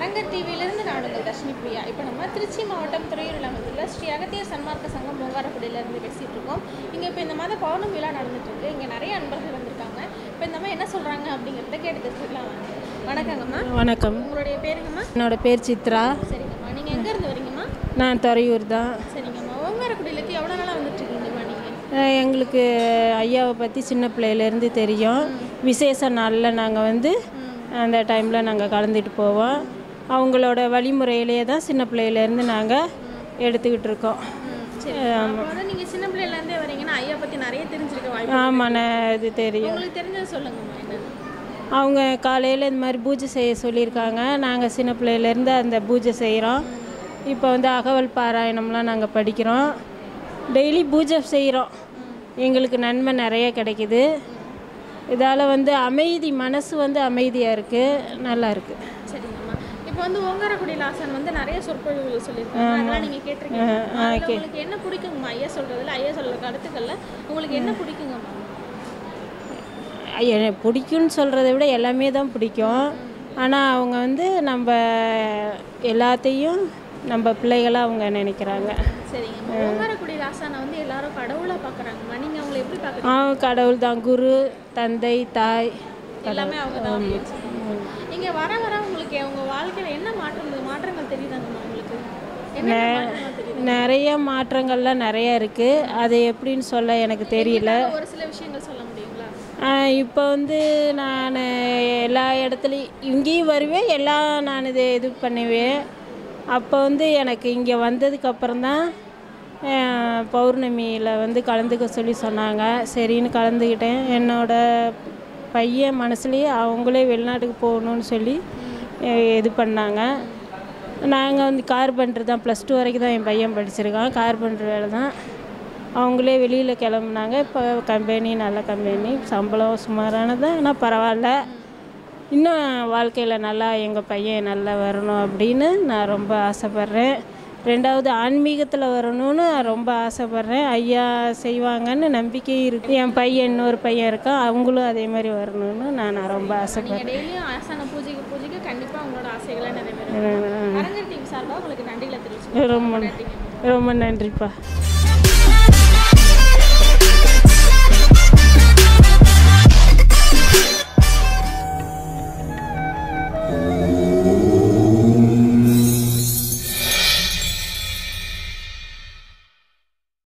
அரங்கர் டிவியிலிருந்து நான் உங்கள் தர்ஷினி பிரியா இப்போ நம்ம திருச்சி மாவட்டம் துறையூரில் அமைந்துள்ள ஸ்ரீ அகத்தியர் சன்மார்க்க சங்கம் பூங்காரக்குடியிலேருந்து பேசிகிட்டு இருக்கோம் இங்கே இப்போ இந்த மாத பௌர்ணமி விழா நடந்துட்டு இருக்கு இங்கே நிறைய அன்பர்கள் வந்திருக்காங்க இப்போ இந்த மாதிரி என்ன சொல்கிறாங்க அப்படிங்கிறத கேட்டு தெரிஞ்சுக்கலாம் வாங்க. வணக்கங்கம்மா வணக்கம் உங்களுடைய பேருங்கம்மா என்னோட பேர் சித்ரா சரிங்கம்மா நீங்கள் எங்கேருந்து வரீங்கம்மா நான் துறையூர் தான் சரிங்கம்மா ஓங்காரக்குடியிலுக்கு எவ்வளோ நாளாக வந்துட்டு இருக்கீங்கம்மா நீங்கள் அஹ் எங்களுக்கு ஐயாவை பற்றி சின்ன பிள்ளையிலேருந்து தெரியும் விசேஷ நாளில் நாங்கள் வந்து அந்த டைமில் நாங்கள் கலந்துட்டு போவோம் அவங்களோட வழிமுறையிலேயே தான் சின்ன பிள்ளையிலேருந்து நாங்கள் எடுத்துக்கிட்டு இருக்கோம் சரி அப்போ வந்து நீங்கள் சின்ன பிள்ளையிலேருந்தே வரீங்கன்னா ஐயா பற்றி நிறைய தெரிஞ்சிருக்க வாய்ப்பு ஆமாம் நான் இது தெரியும் உங்களுக்கு தெரிஞ்சதை சொல்லுங்கம்மா என்னன்னு அவங்க காலையில் இந்த மாதிரி பூஜை செய்ய சொல்லியிருக்காங்க நாங்கள் சின்ன பிள்ளையிலேருந்து அந்த பூஜை செய்கிறோம் இப்போ வந்து அகவல் பாராயணம்லாம் நாங்கள் படிக்கிறோம் டெய்லி பூஜை செய்கிறோம் எங்களுக்கு நன்மை நிறைய கிடைக்குது இதால் வந்து அமைதி மனசு வந்து அமைதியாக இருக்குது நல்லா இருக்குது சரிங்கம்மா இப்போ வந்து ஓங்காரக்குடியில் ஆசான் வந்து நிறைய சொற்பொழிவுகள் சொல்லியிருக்காங்க அதெல்லாம் நீங்கள் கேட்டிருக்கீங்க அதில் உங்களுக்கு என்ன பிடிக்குங்கம்மா ஐயா சொல்கிறதுல ஐயா சொல்கிற கருத்துக்கள்ல உங்களுக்கு என்ன பிடிக்குங்கம்மா எனக்கு பிடிக்கும்னு சொல்கிறத விட எல்லாமே தான் பிடிக்கும் ஆனால் அவங்க வந்து நம்ம எல்லாத்தையும் நம்ம பிள்ளைகளாக அவங்க நினைக்கிறாங்க சரிங்கம்மா ஓங்காரக்குடியில் ஆசானை வந்து எல்லாரும் கடவுளாக பார்க்குறாங்கம்மா நீங்கள் அவங்களை எப்படி பார்க்குறீங்க ஆ கடவுள் தான் குரு தந்தை தாய் எல்லாமே அவங்க தான் நீங்கள் வர வர உங்களுக்கு உங்கள் வாழ்க்கையில் என்ன மாற்றம் மாற்றங்கள் தெரியுதாங்கம்மா உங்களுக்கு என்ன மாற்றங்கள் தெரியுது நிறைய மாற்றங்கள்லாம் நிறைய இருக்குது அது எப்படின்னு சொல்ல எனக்கு தெரியல ஒரு சில விஷயங்கள் சொல்ல முடியுங்களா இப்போ வந்து நான் எல்லா இடத்துலையும் இங்கேயும் வருவேன் எல்லாம் நான் இது இது பண்ணுவேன் அப்போ வந்து எனக்கு இங்கே வந்ததுக்கப்புறம் தான் பௌர்ணமியில் வந்து கலந்துக்க சொல்லி சொன்னாங்க சரின்னு கலந்துக்கிட்டேன் என்னோட பையன் மனசுலேயே அவங்களே வெளிநாட்டுக்கு போகணுன்னு சொல்லி அஹ், இது பண்ணாங்க நாங்கள் வந்து கார்பெண்டர் தான் ப்ளஸ் டூ வரைக்கும் தான் என் பையன் படிச்சிருக்கான் கார்பெண்டர் வேலை தான் அவங்களே வெளியில் கிளம்புனாங்க இப்போ கம்பெனி நல்ல கம்பெனி சம்பளம் சுமாரானது ஆனால் பரவாயில்ல இன்னும் வாழ்க்கையில் நல்லா எங்கள் பையன் நல்லா வரணும் அப்படின்னு நான் ரொம்ப ஆசைப்பட்றேன் ரெண்டாவது ஆன்மீகத்தில் வரணும்னு நான் ரொம்ப ஆசைப்பட்றேன் ஐயா செய்வாங்கன்னு நம்பிக்கையும் இருக்குது என் பையன் இன்னொரு பையன் இருக்கான் அவங்களும் அதே மாதிரி வரணும்னு நான் நான் ரொம்ப ஆசைப்பட்றேன் நீங்கள் டெய்லியும் ஆசான பூஜைக்கு பூஜைக்கு கண்டிப்பாக உங்களோட ஆசைகளை நிறைவேறும் அரங்கர் டீம் சார்பாக உங்களுக்கு நன்றிகளை தெரிவிச்சுக்கிறேன் ரொம்ப நன்றிங்க ரொம்ப நன்றிப்பா